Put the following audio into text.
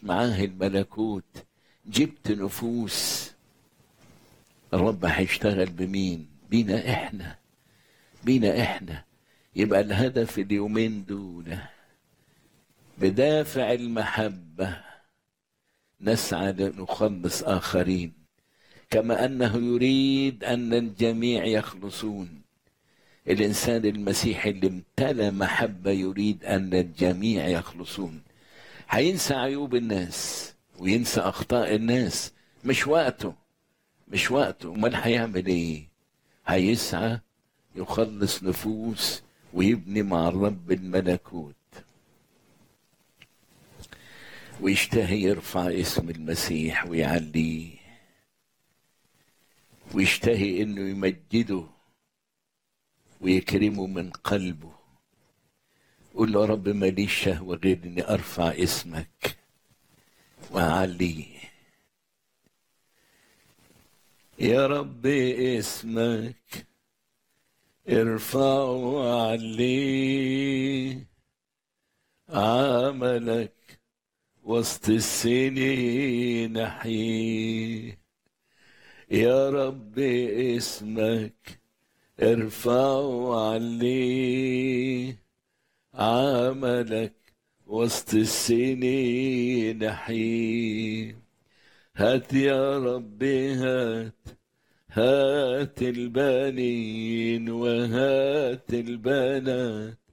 معاه الملكوت جبت نفوس الرب هيشتغل بمين بينا احنا بينا احنا يبقى الهدف اليومين دول بدافع المحبة نسعى لنخلص آخرين كما أنه يريد أن الجميع يخلصون الإنسان المسيحي اللي امتلى محبة يريد أن الجميع يخلصون هينسى عيوب الناس وينسى أخطاء الناس مش وقته مش وقته امال هيعمل ايه هيسعى يخلص نفوس ويبني مع الرب الملكوت ويشتهي يرفع اسم المسيح ويعليه ويشتهي انه يمجده ويكرمه من قلبه قول له يا رب ماليش شهوه غير اني ارفع اسمك واعليه يا رب اسمك ارفع وعليه عملك وسط السنين احييه يا رب اسمك ارفع وعليه عملك وسط السنين احييه هات يا رب هات هات البنين وهات البنات